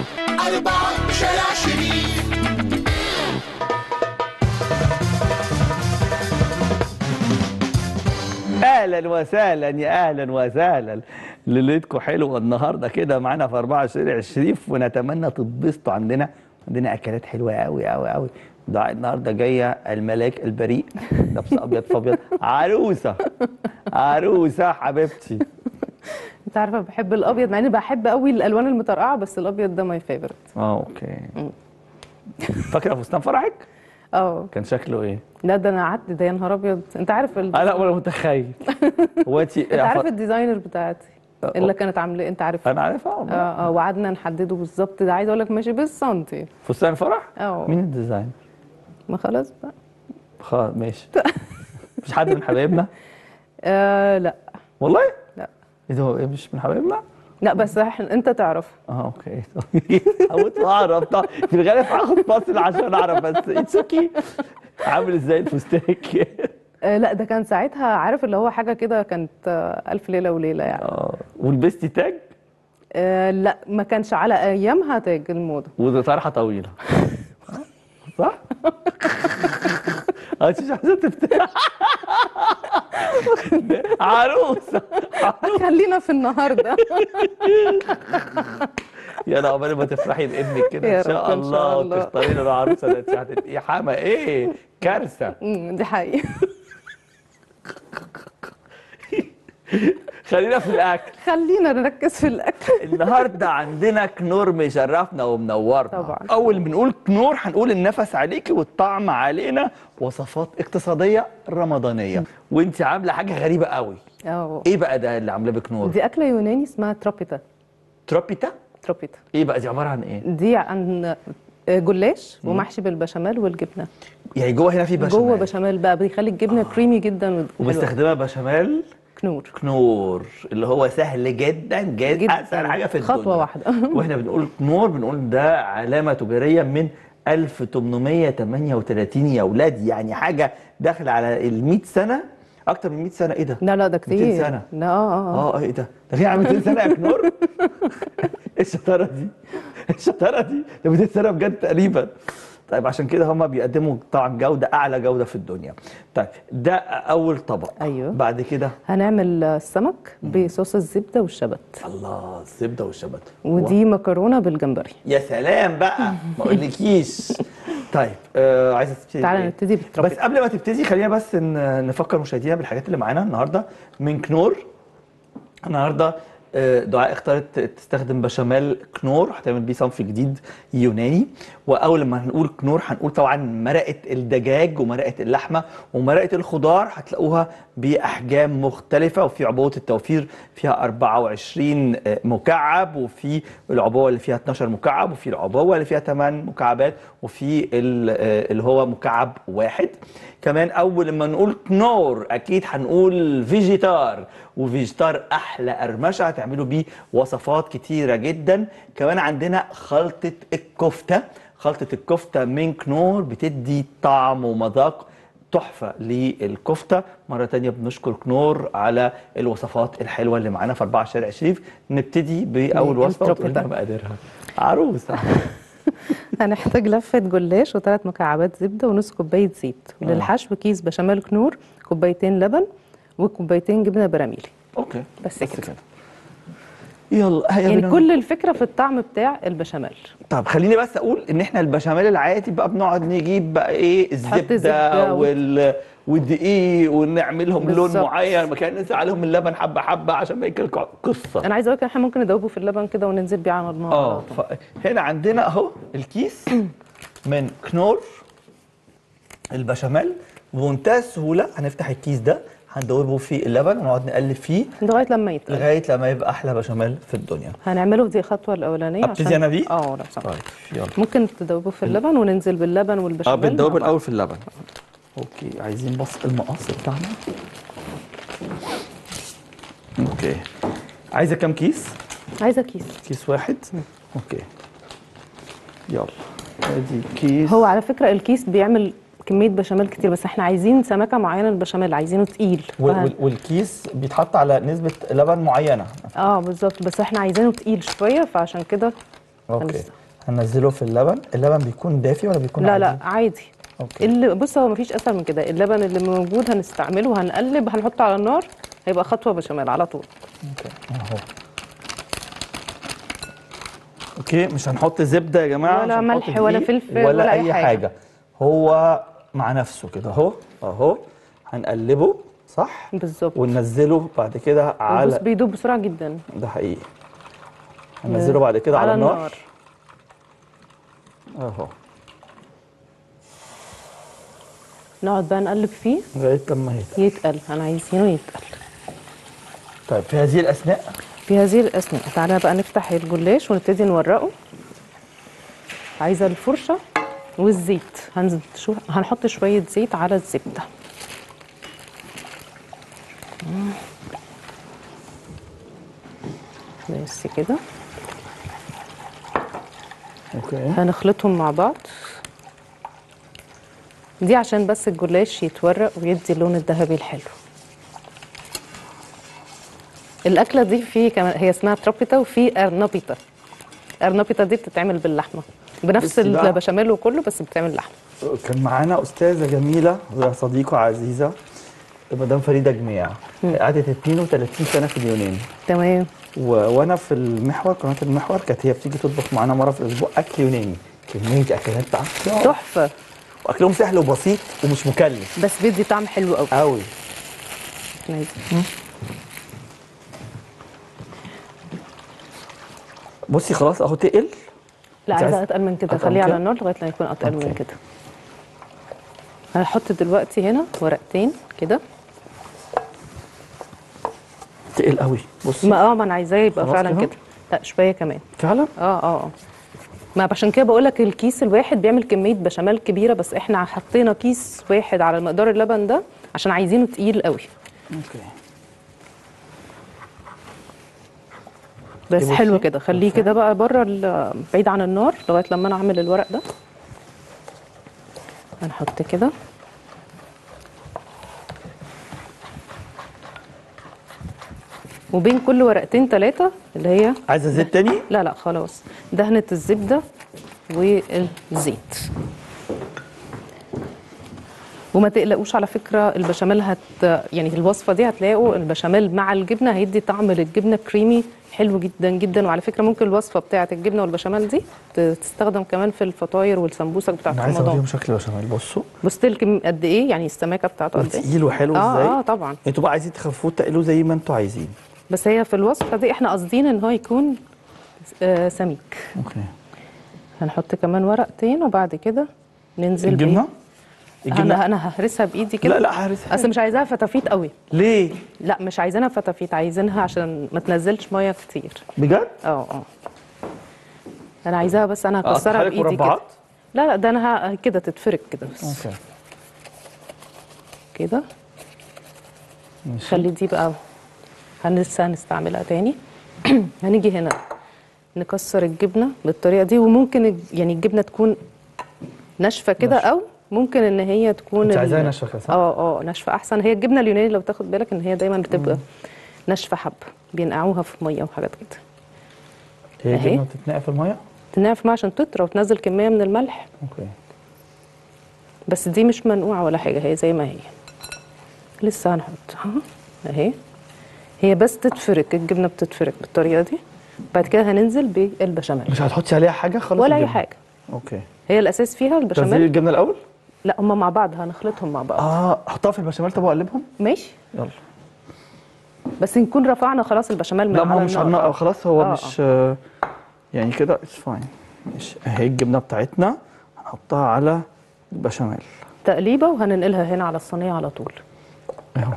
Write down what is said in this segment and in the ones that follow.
أربعة شارع شريف اهلا وسهلا يا اهلا وسهلا ليلتكم حلوه النهارده كده معانا في 4 شارع الشريف ونتمنى تتبسطوا عندنا عندنا اكلات حلوه قوي قوي قوي دعاء النهارده جايه الملاك البريء لابسه ابيض في ابيض عروسه عروسه حبيبتي انت عارفه بحب الابيض مع اني بحب قوي الالوان المطرقعه بس الابيض ده ماي فيفورت اه اوكي فاكره فستان فرحك اه كان شكله ايه؟ لا ده انا قعدت ده يا نهار ابيض انت عارف ال... انا ولا متخيل هو انت انت عارف الديزاينر بتاعتي اللي كانت عامله انت عارف انا عارفها اه والله. اه وقعدنا نحدده بالظبط ده عايزه اقول لك ماشي بالسنتي فستان فرح؟ اه. مين الديزاين؟ ما خلاص بقى خلاص ماشي مش حد من حبايبنا؟ آه لا والله؟ لا ايه ده هو إيه مش من حبايبنا؟ لا بس احنا انت تعرف اه اوكي حاولت اعرف طب في الغالب هاخد فاصل عشان اعرف بس اتس اوكي عامل ازاي الفستاك آه لا ده كان ساعتها عارف اللي هو حاجه كده كانت آه الف ليله وليله يعني اه ولبستي تاج آه لا ما كانش على ايامها تاج الموضه وده طرحه طويله صح؟ اه انت مش عايزه تفتح عروسه خلينا في النهارده يا عقبال ما تفرحي بابنك كده يا ان شاء رب، إن الله شاء الله. وتختاري له العروسه ده انت هتت- ايه حما ايه كارثه أمم، دي حقيقه خلينا في الاكل خلينا نركز في الاكل النهارده عندنا كنور مشرفنا ومنورنا طبعا. اول ما بنقول كنور هنقول النفس عليكي والطعم علينا وصفات اقتصاديه رمضانيه وانت عامله حاجه غريبه قوي اه ايه بقى ده اللي عاملاه بكنور دي اكله يوناني اسمها تروبيتا تروبيتا تروبيتا ايه بقى دي عباره عن ايه دي عن جلاش ومحشي بالبشاميل والجبنه يعني جوه هنا في بشاميل جوه بشاميل بقى بيخلي الجبنه كريمي جدا وحلوة. وبستخدمها بشاميل كنور كنور اللي هو سهل جدا جدا جداً. اسهل حاجه في الدنيا خطوة واحدة. واحنا بنقول كنور بنقول ده علامه تجاريه من 1838 يا اولاد يعني حاجه داخله على ال 100 سنه اكتر من 100 سنه ايه ده؟ لا لا ده 200 كتير سنة. لا اه اه اه ايه ده؟ ده في على 200 سنه يا كنور؟ ايه الشطاره دي؟ إيه الشطاره دي؟ ده 200 سنه بجد تقريبا طيب عشان كده هم بيقدموا طبعا جوده اعلى جوده في الدنيا. طيب ده اول طبق أيوه. بعد كده هنعمل السمك بصوص الزبده والشبت الله الزبده والشبت ودي مكرونه بالجمبري يا سلام بقى ما اقولكيش طيب آه عايزه تبتدي تعالى بإيه؟ نبتدي بالتروبيتا. بس قبل ما تبتدي خلينا بس ن- نفكر مشاهدينا بالحاجات اللي معانا النهارده من كنور النهارده آه، دعاء اختارت تستخدم بشاميل كنور هتعمل بيه صنف جديد يوناني واول لما هنقول كنور هنقول طبعا مرقه الدجاج ومرقه اللحمه ومرقه الخضار هتلاقوها باحجام مختلفه وفي عبوه التوفير فيها 24 آه، مكعب وفي العبوه اللي فيها 12 مكعب وفي العبوه اللي فيها 8 مكعبات وفي ال- آه، اللي هو مكعب واحد كمان اول لما نقول كنور اكيد هنقول فيجيتار وفيجيتار احلى قرمشه هتعملوا بيه وصفات كتيره جدا كمان عندنا خلطه الكفته خلطه الكفته من كنور بتدي طعم ومذاق تحفة للكفتة مرة تانية بنشكر كنور على الوصفات الحلوة اللي معانا في أربعة شارع شريف نبتدي بأول وصفة وتقول لنا التروبيتا. مقاديرها عروسة هنحتاج لفه جلاش وثلاث مكعبات زبده ونص كوبايه زيت وللحشو كيس بشاميل كنور كوبايتين لبن وكوبايتين جبنه براميلي أوكي بس كده. يلا هيا يعني بينا كل الفكره في الطعم بتاع البشاميل طب خليني بس اقول ان احنا البشاميل العادي بقى بنقعد نجيب بقى ايه الزبده زبدة و- وال والدقيق ونعملهم لون بالظبط. معين مكان ننزل عليهم اللبن حبه حبه عشان ما يكلكوا قصه انا عايزه اقول لك إن احنا ممكن ندوبه في اللبن كده وننزل بيه على النار اه على طول. هنا عندنا اهو الكيس من كنور البشاميل بمنتهى السهوله هنفتح الكيس ده هندوبه في اللبن ونقعد نقلب فيه لغايه لما يتقل لغايه لما يبقى احلى بشاميل في الدنيا هنعمله دي الخطوه الاولانيه ابتدي انا بيه؟ اه لو سمحت طيب يلا ممكن تدوبه في اللبن وننزل باللبن اه والبشاميل بندوب مع بعض. الاول في اللبن اوكي عايزين بس المقص بتاعنا اوكي عايزه كام كيس عايزه كيس كيس واحد اوكي يلا ادي كيس هو على فكره الكيس بيعمل كميه بشاميل كتير بس احنا عايزين سمكه معينه البشاميل عايزينه تقيل وال- فهن- وال- والكيس بيتحط على نسبه لبن معينه اه بالظبط بس احنا عايزينه تقيل شويه فعشان كده اوكي هنست- هننزله في اللبن اللبن بيكون دافي ولا بيكون لا عادي؟ لا عادي اوكي اللي بص هو مفيش اسهل من كده اللبن اللي موجود هنستعمله وهنقلب هنحطه على النار هيبقى خطوه بشاميل على طول اوكي اهو اوكي مش هنحط زبده يا جماعه ولا مش هنحط ملح ولا دقيق فلفل ولا, ولا أي اي حاجة. حاجه هو مع نفسه كده اهو اهو هنقلبه صح بالظبط وننزله بعد كده بص على بيدوب بسرعه جدا ده حقيقي هننزله بعد كده على, النار اهو نقعد بقى نقلب فيه لغايه لما يتقل يتقل انا عايزينه يتقل طيب في هذه الاثناء في هذه الاثناء تعالى بقى نفتح الجلاش ونبتدي نورقه عايزه الفرشه والزيت هنزل شو هنحط شويه زيت على الزبده بس كده اوكي هنخلطهم مع بعض دي عشان بس الجلاش يتورق ويدي اللون الذهبي الحلو الاكله دي في كمان هي اسمها تروبيتا وفي ارنبيتا ارنبيتا دي بتتعمل باللحمه بنفس بصي بقى. البشاميل وكله بس بتتعمل لحمه كان معانا استاذه جميله صديقه عزيزه مدام فريده جميع قعدت 32 سنه في اليونان تمام و... وانا في المحور قناه المحور كانت هي بتيجي تطبخ معانا مره في الاسبوع اكل يوناني كميه اكلات بقى تحفه واكلهم سهل وبسيط ومش مكلف بس بيدي طعم حلو قوي قوي بصي خلاص اهو تقل لا أنت عايزه عايز اتقل من كده أتقل خليه كده؟ على النار لغايه لما يكون اتقل من أوكي. كده هنحط دلوقتي هنا ورقتين كده تقل قوي بصي ما اه ما انا عايزاه يبقى خلاص فعلا كده؟ كده لا شويه كمان فعلا اه اه اه ما عشان كده بقول لك الكيس الواحد بيعمل كميه بشاميل كبيره بس احنا حطينا كيس واحد على مقدار اللبن ده عشان عايزينه تقيل قوي اوكي بس بصي، حلو كده خليه بصي. كده بقى بره ال- بعيد عن النار لغايه لما انا اعمل الورق ده هنحط كده وبين كل ورقتين ثلاثه اللي هي عايزه زيت تاني لا لا خلاص دهنة الزبدة والزيت وما تقلقوش على فكرة البشاميل هت يعني في الوصفة دي هتلاقوا البشاميل مع الجبنة هيدي طعم للجبنة كريمي حلو جدا جدا وعلى فكرة ممكن الوصفة بتاعة الجبنة والبشاميل دي ت- تستخدم كمان في الفطاير والسمبوسك بتاعة انا عايز رمضان اوريهم شكل بشاميل بصوا بص الكم قد ايه يعني السماكة بتاعته قد ايه تقيل وحلو اه ازاي اه طبعا انتوا بقى عايزين تخففوه تقلوه زي ما انتوا عايزين بس هي في الوصفة دي احنا قاصدين ان هو يكون آه سميك اوكي هنحط كمان ورقتين وبعد كده ننزل الجبنه انا الجبنه انا ههرسها بايدي كده لا لا هرسها اصل مش عايزاها فتافيت قوي ليه لا مش عايزينها فتافيت عايزينها عشان ما تنزلش ميه كتير بجد اه اه انا عايزاها بس انا آه، هكسرها أقطعها لك بايدي كده مربعات؟ لا لا ده انا ه- كده تتفرك كده بس اوكي كده ماشي خلي دي بقى هن- لسه هنستعملها تاني هنيجي هنا نكسر الجبنه بالطريقه دي وممكن الج- يعني الجبنه تكون ناشفه كده ناشفة. او ممكن ان هي تكون انت ال- عايزاها ناشفة كده، صح؟ اه اه ناشفه احسن هي الجبنه اليوناني لو تاخد بالك ان هي دايما بتبقى ناشفه حبه بينقعوها في ميه وحاجات كده هي أهي. الجبنه بتتنقع في الميه تنقع في ميه عشان تطرى وتنزل كميه من الملح اوكي بس دي مش منقوعه ولا حاجه هي زي ما هي لسه هنحطها اهي هي بس تتفرك الجبنه بتتفرك بالطريقه دي بعد كده هننزل بالبشاميل مش هتحطي عليها حاجه خلاص ولا اي الجبنة. حاجه اوكي هي الاساس فيها تنزلي البشاميل الجبنه الاول لا هما مع بعض هنخلطهم مع بعض اه احطها في البشاميل طب واقلبهم ماشي يلا بس نكون رفعنا خلاص البشاميل من لا ما هو على مش النار. عنا خلاص هو آه، مش آه، يعني كده اتس فاين ماشي اهي الجبنه بتاعتنا هنحطها على البشاميل تقليبه وهننقلها هنا على الصينيه على طول اهو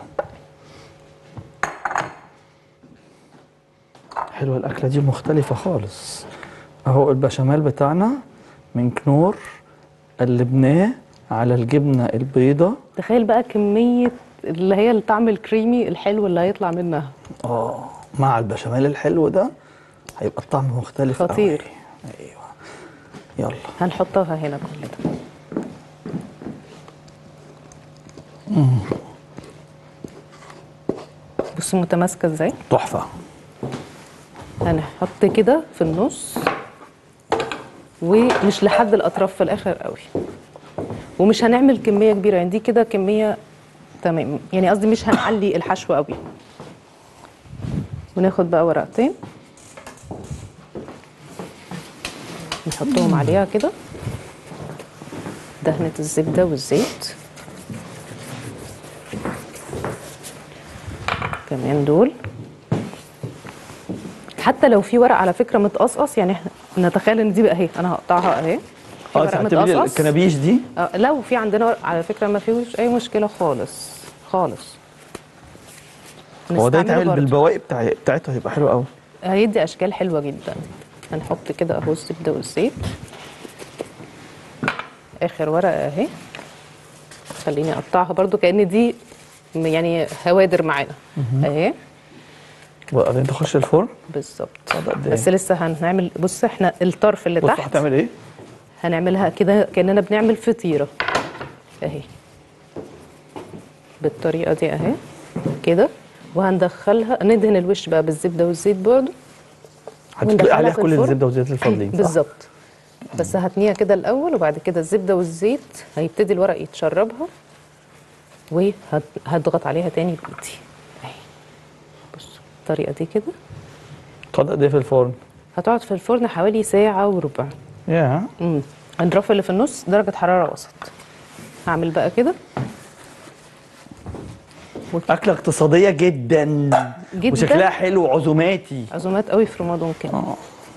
حلوه الاكله دي مختلفه خالص اهو البشاميل بتاعنا من كنور قلبناه على الجبنه البيضه تخيل بقى كميه اللي هي الطعم الكريمي الحلو اللي هيطلع منها اه مع البشاميل الحلو ده هيبقى الطعم مختلف خطير. قوي. ايوه يلا هنحطها هنا كل ده بصوا متماسكه ازاي تحفه هنحط كده في النص ومش لحد الاطراف في الاخر قوي ومش هنعمل كميه كبيره يعني دي كده كميه تمام يعني قصدي مش هنعلي الحشو قوي وناخد بقى ورقتين نحطهم عليها كده دهنة الزبدة والزيت كمان دول حتى لو في ورق على فكرة متقصقص يعني احنا نتخيل ان دي بقى اهي انا هقطعها اهي في اه ورق تعتبري متقصقص. الكنابيش دي آه، لو في عندنا ورق على فكرة ما فيهوش اي مشكلة خالص خالص هو ده نستعمله يتعمل برضه. بالبواقي بتاع بتاعته هيبقى حلو قوي هيدي اشكال حلوه جدا هنحط كده اهو الزبده والزيت اخر ورقه اهي خليني اقطعها برضو كأن دي م- يعني هوادر معانا اهي وبعدين تخش الفرن بالظبط طب قد إيه؟ بس لسه هنعمل بص احنا الطرف اللي بص تحت هتعمل ايه؟ هنعملها كده كأننا بنعمل فطيره اهي بالطريقه دي اهي كده وهندخلها ندهن الوش بقى بالزبده والزيت برضو هتطلق وندخلها عليها في كل الفرن. الزبده والزيت الفاضلين صح؟ بالظبط بس هتنيها كده الاول وبعد كده الزبده والزيت هيبتدي الورق يتشربها وهضغط عليها تاني بايدي اهي بصوا الطريقه دي كده تقعد قد ايه في الفرن؟ هتقعد في الفرن حوالي ساعه وربع يا امم الرف اللي في النص درجه حراره وسط هعمل بقى كده اكله اقتصاديه جدا جداً. وشكلها حلو وعزوماتي عزومات قوي في رمضان كده اه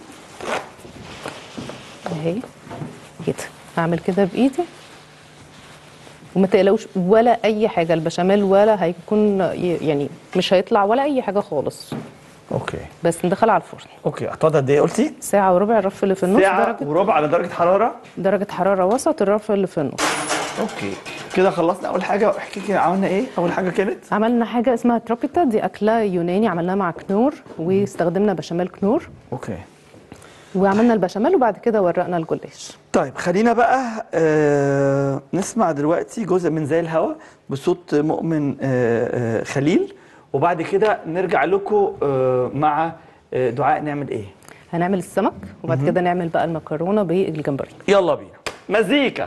اهي كده هعمل كده بايدي وما تقلقوش ولا اي حاجه البشاميل ولا هيكون ي- يعني مش هيطلع ولا اي حاجه خالص اوكي بس ندخلها على الفرن اوكي هتقعد قد ايه قلتي؟ ساعه وربع الرف اللي في النص ساعه درجه وربع على درجه حراره درجه حراره وسط الرف اللي في النص اوكي كده خلصنا اول حاجه احكي كده عملنا ايه اول حاجه كانت عملنا حاجه اسمها تروبيتا دي اكله يوناني عملناها مع كنور واستخدمنا بشاميل كنور اوكي وعملنا البشاميل وبعد كده ورقنا الجلاش طيب خلينا بقى آه نسمع دلوقتي جزء من زي الهوا بصوت مؤمن آه آه خليل وبعد كده نرجع لكم آه مع آه دعاء نعمل ايه هنعمل السمك وبعد كده نعمل بقى المكرونه بالجمبري يلا بينا مزيكا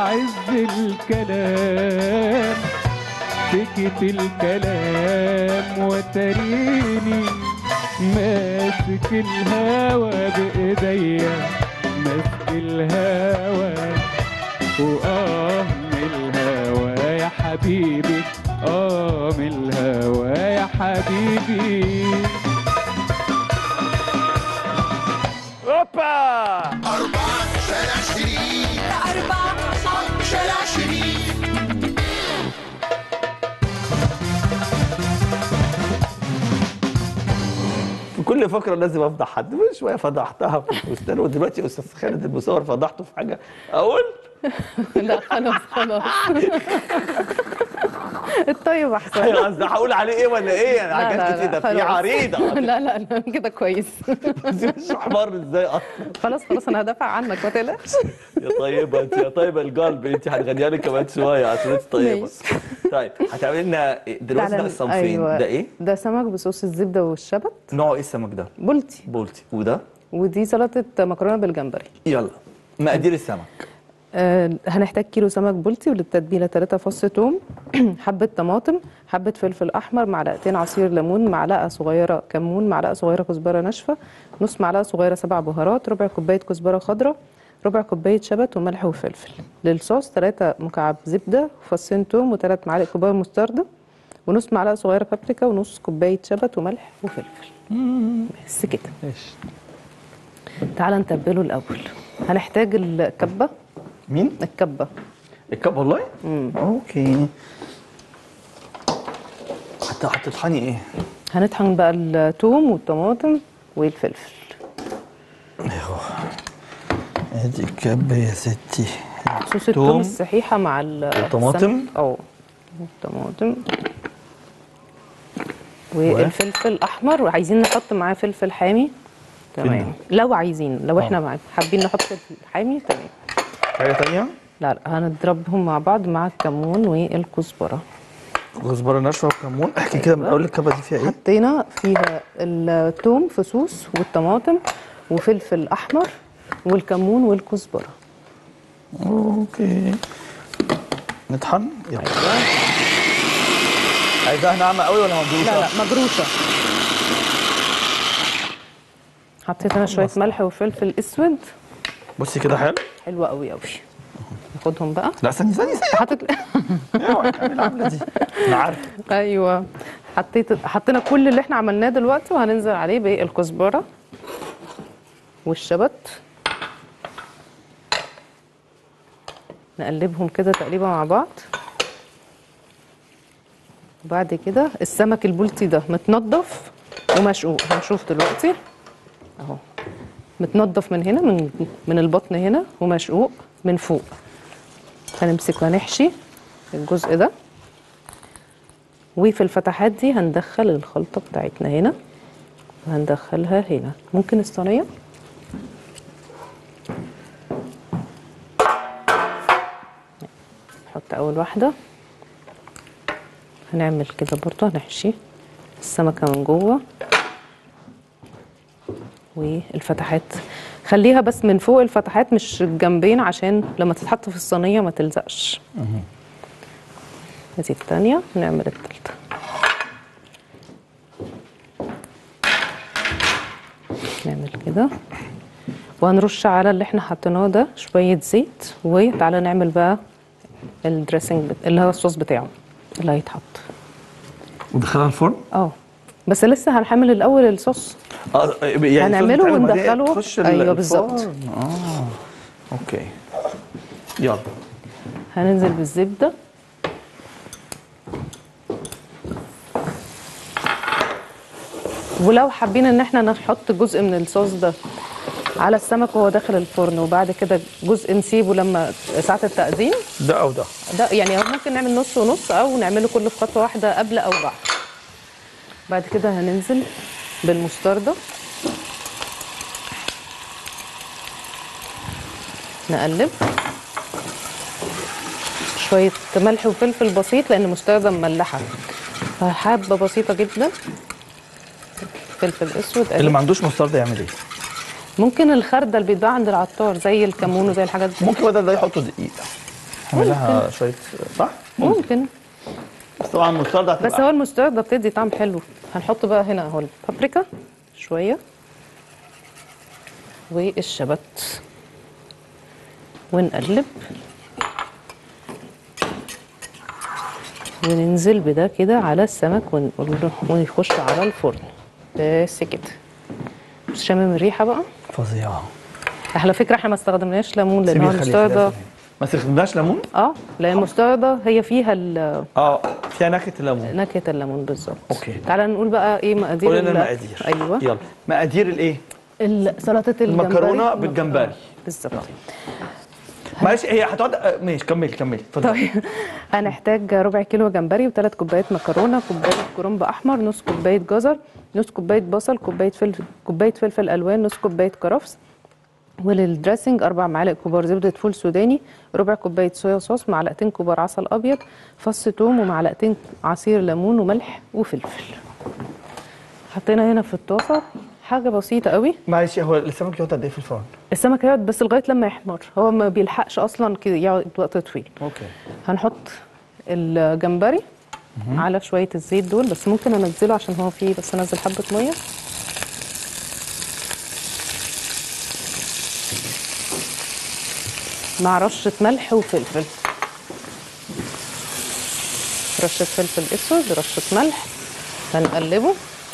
عز الكلام سكت الكلام وتريني ماسك الهوى بإيديا ماسك الهوى وآه من الهوى يا حبيبي آه من الهوى يا حبيبي اوبا أربعة شارع شريف أربعة شارع شريف في كل فقره لازم افضح حد من شويه فضحتها في الفستان ودلوقتي استاذ خالد المصور فضحته في حاجه اقول لا خلاص خلاص الطيب احسن ايوه قصدي هقول عليه ايه ولا ايه يعني لا، حاجات لا، كتير لا، ده في خلاص. عريضه لا لا لا كده كويس مش احمر ازاي اصلا خلاص خلاص انا هدافع عنك ما تقلقش يا طيبه انت يا طيبه القلب انت هتغنيها لي كمان شويه عشان انت طيبه ماشي. طيب هتعملي لنا إيه؟ دلوقتي ده تعالى- الصنفين ده ايه؟ ده سمك بصوص الزبده والشبت نوعه ايه السمك ده؟ بولتي بولتي وده؟ ودي سلطه مكرونه بالجمبري يلا مقادير السمك آه هنحتاج كيلو سمك بولتي وللتتبيله 3 فص ثوم حبه طماطم حبه فلفل احمر معلقتين عصير ليمون معلقه صغيره كمون معلقه صغيره كزبره ناشفه نص معلقه صغيره سبع بهارات ربع كوبايه كزبره خضراء ربع كوبايه شبت وملح وفلفل للصوص 3 مكعب زبده فصين توم وثلاث معالق كبار مستردة ونص معلقه صغيره بابريكا ونص كوبايه شبت وملح وفلفل بس كده ماشي تعالى نتبله الاول هنحتاج الكبه مين؟ الكبه الكب والله؟ اوكي حتى هتطحني ايه؟ هنطحن بقى الثوم والطماطم والفلفل ادي الكب يا ستي صوص الثوم الصحيحه مع ال- والطماطم؟ السمك. اه الطماطم والفلفل الاحمر وعايزين نحط معاه فلفل حامي تمام فين لو عايزين لو احنا آه. مع- حابين نحط فلفل حامي تمام حاجه تانية؟ لا لا هنضربهم مع بعض مع الكمون والكزبره كزبره ناشفه وكمون احكي كده من اول الكبه دي فيها ايه؟ حطينا فيها الثوم فصوص والطماطم وفلفل احمر والكمون والكزبره اوكي نطحن يلا عايزاها ناعمه قوي ولا مجروشه؟ لا لا مجروشه حطيت انا شويه ملح وفلفل اسود بصي كده حلو حلوه قوي قوي ناخدهم بقى لا استني استني استني حطيت اوعي تعملي العمله دي انا عارف ايوه حطيت حطينا كل اللي احنا عملناه دلوقتي وهننزل عليه بالكزبره والشبت نقلبهم كده تقريبا مع بعض وبعد كده السمك البلطي ده متنضف ومشقوق هنشوف دلوقتي اهو متنضف من هنا من من البطن هنا ومشقوق من فوق هنمسك ونحشي الجزء ده وفي الفتحات دي هندخل الخلطة بتاعتنا هنا وهندخلها هنا ممكن الصينية نحط أول واحدة هنعمل كده برضو هنحشي السمكة من جوه والفتحات خليها بس من فوق الفتحات مش الجنبين عشان لما تتحط في الصينية ما تلزقش ادي التانية نعمل التالتة نعمل كده وهنرش على اللي احنا حطيناه ده شوية زيت وتعالى نعمل بقى الدريسنج بت... اللي هو الصوص بتاعه اللي هيتحط ودخلها الفرن اه بس لسه هنحمل الاول الصوص اه يعني هنعمله الصوص بتاعي بعدين وندخله. تخش ال- أيوة الفرن. بالظبط. اه اوكي يلا هننزل بالزبدة ولو حابين ان احنا نحط جزء من الصوص ده على السمك وهو داخل الفرن وبعد كده جزء نسيبه لما ساعة التقديم ده او ده ده يعني ممكن نعمل نص ونص او نعمله كله في خطوة واحدة قبل او بعد بعد كده هننزل بالمستردة نقلب شوية ملح وفلفل بسيط لأن مستردة مملحة فحبة بسيطة جدا فلفل أسود اللي ما عندوش مستردة يعمل ايه؟ ممكن الخردل بيتباع عند العطار زي الكمون وزي الحاجات دي ممكن بدل ده يحطوا دقيق نعمل لها شويه صح؟ ممكن بس طبعا المستردة هتبقى بس هو المستردة بتدي طعم حلو هنحط بقى هنا اهو البابريكا شوية والشبت ونقلب وننزل بده كده على السمك ونقول له ونخش على الفرن بس كده مش شامم الريحة بقى فظيعه على فكرة احنا ما استخدمناش ليمون لان هو سيبيه خليه- خليها المستردة سيبيه. ما استخدمناش ليمون؟ اه لان المستردة هي فيها ال- اه فيها نكهه الليمون نكهة الليمون بالظبط أوكي. تعالى نقول بقى ايه مقادير قول لنا ال- المقادير ايوه يلا مقادير الايه؟ ال- سلطة الجمبري المكرونة بالجمبري. آه، بالظبط معلش هي هتقعد آه، ماشي كملي كملي اتفضل طيب هنحتاج ربع كيلو جمبري وثلاث كوبايات مكرونه كوبايه كرنب احمر نص كوبايه جزر نص كوبايه بصل كوبايه فلفل كوبايه فلفل الوان نص كوبايه كرفس وللدريسنج اربع معالق كبار زبده فول سوداني ربع كوبايه صويا صوص معلقتين كبار عسل ابيض فص توم ومعلقتين عصير ليمون وملح وفلفل حطينا هنا في الطاسه حاجه بسيطه قوي معلش هو السمك يقعد قد ايه في الفرن؟ السمك هيقعد بس لغايه لما يحمر هو ما بيلحقش اصلا كده يقعد وقت طويل اوكي هنحط الجمبري على شويه الزيت دول بس ممكن انزله عشان هو فيه بس انزل حبه ميه مع رشه ملح وفلفل رشه فلفل اسود رشه ملح هنقلبه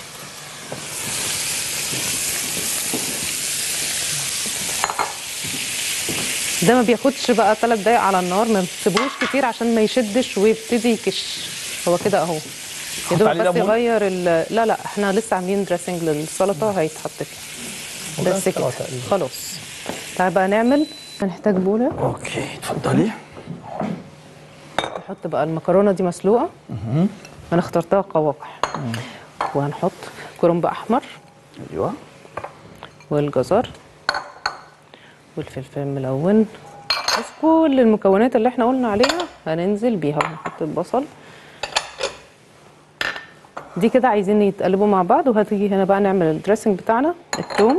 ده ما بياخدش بقى ثلاث دقايق على النار ما تسيبوش كتير عشان ما يشدش ويبتدي يكش هو كده اهو يا دوب عليه بس ليمون؟ يغير ال- لا لا احنا لسه عاملين دريسنج للسلطه هيتحط فيه بس كده تقريبا. خلاص تعال بقى نعمل هنحتاج بوله اوكي اتفضلي نحط بقى المكرونه دي مسلوقه انا اخترتها قواقع وهنحط كرنب احمر ايوه والجزر والفلفل الملون بس كل المكونات اللي احنا قلنا عليها هننزل بيها ونحط البصل دي كده عايزين يتقلبوا مع بعض وهتيجي هنا بقى نعمل الدريسنج بتاعنا الثوم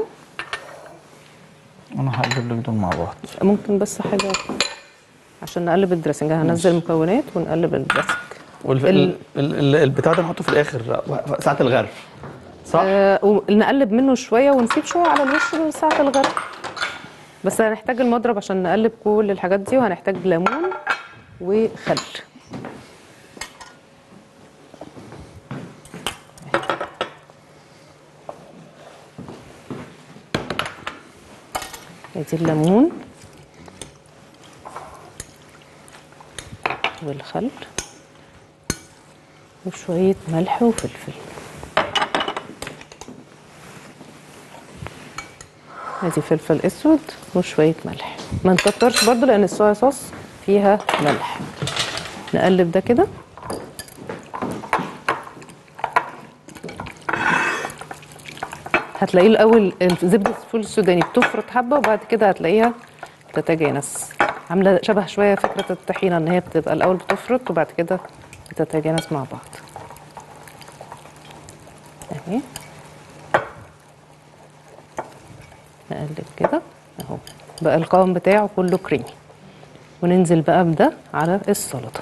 انا هقلب لك دول مع بعض ممكن بس حاجه عشان نقلب الدريسنج هننزل المكونات ونقلب الدريسنج والف... ال- ال... ال... ال- البتاع ده نحطه في الاخر ساعه الغرف صح؟ آه ونقلب منه شويه ونسيب شويه على الوش لساعه الغرب بس هنحتاج المضرب عشان نقلب كل الحاجات دي وهنحتاج ليمون وخل ادي الليمون والخل وشوية ملح وفلفل ادي فلفل اسود وشوية ملح ما نكترش برضو لان الصويا صوص فيها ملح نقلب ده كده هتلاقيه الاول زبدة الفول السوداني بتفرط حبة وبعد كده هتلاقيها تتجانس عاملة شبه شوية فكرة الطحينة ان هي بتبقى الاول بتفرط وبعد كده بتتجانس مع بعض اهي نقلب كده اهو بقى القوام بتاعه كله كريمي وننزل بقى بده على السلطه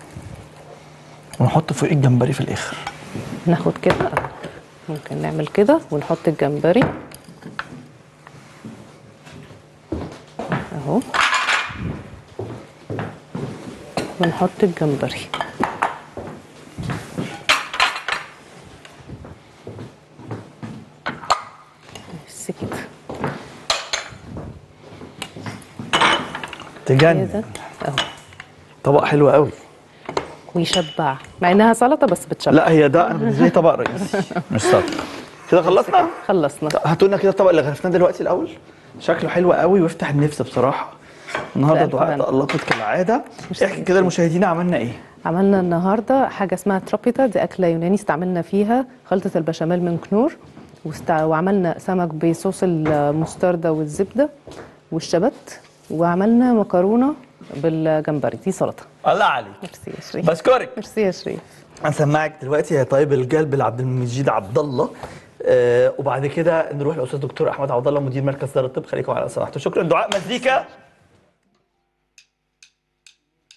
ونحط فوق الجمبري في الاخر ناخد كده أهو. ممكن نعمل كده ونحط الجمبري اهو ونحط الجمبري بس كده تجنن كده اهو طبق حلو قوي ويشبع مع انها سلطه بس بتشبع لا هي ده انا بالنسبه لي طبق رئيسي مش سلطه كده خلصنا خلصنا طب هاتوا لنا كده الطبق اللي غرفناه دلوقتي الاول شكله حلو قوي ويفتح النفس بصراحه النهارده بألف دعاء هنا. تألقت كالعاده احكي كده للمشاهدين عملنا ايه عملنا النهارده حاجه اسمها ترابيتا دي اكله يوناني استعملنا فيها خلطه البشاميل من كنور واستع... وعملنا سمك بصوص المستردة والزبده والشبت وعملنا مكرونه بالجمبري دي سلطه الله عليك ميرسي يا شريف بشكرك ميرسي يا شريف هنسمعك دلوقتي يا طيب القلب لعبد المجيد عبد الله آه وبعد كده نروح للاستاذ دكتور احمد عبد الله مدير مركز دار الطب خليكم على صراحته شكرا دعاء مزيكا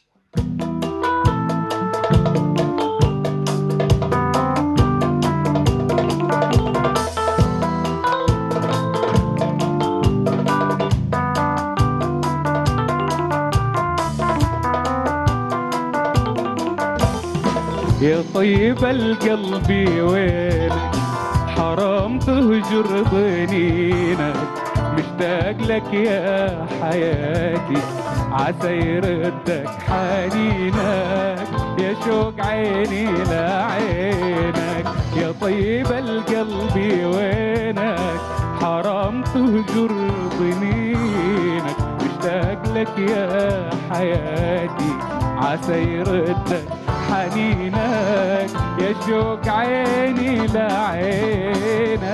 طيب القلب وينك حرام تهجر ضنينك مشتاق لك يا حياتي عسى يردك حنينك يا شوق عيني لعينك يا طيب القلب وينك حرام تهجر ضنينك مشتاق لك يا حياتي عسى يردك حنينك يا شوق عيني لعينك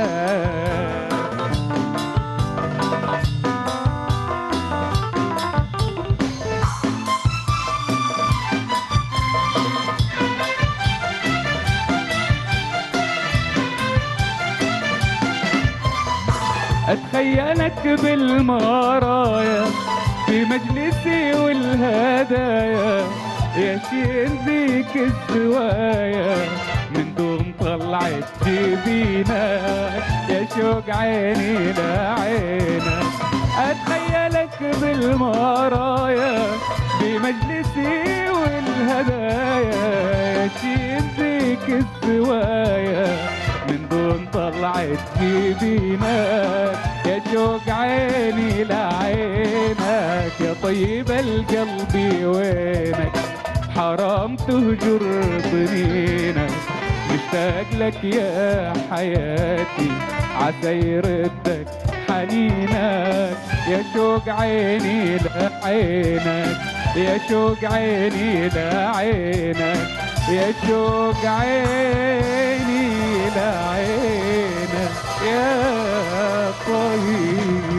اتخيلك بالمرايا في مجلسي والهدايا يا شين ذيك الزوايا من دون طلعت جبينك يا شوق عيني لعينك اتخيلك بالمرايا في مجلسي والهدايا يا شين ذيك الزوايا من دون طلعت جبينك يا شوق عيني لعينك يا طيب القلب وينك حرام تهجر ضنينك مشتاق لك يا حياتي عسى يردك حنينك يا شوق عيني لعينك يا شوق عيني لعينك يا شوق عيني لعينك يا طيب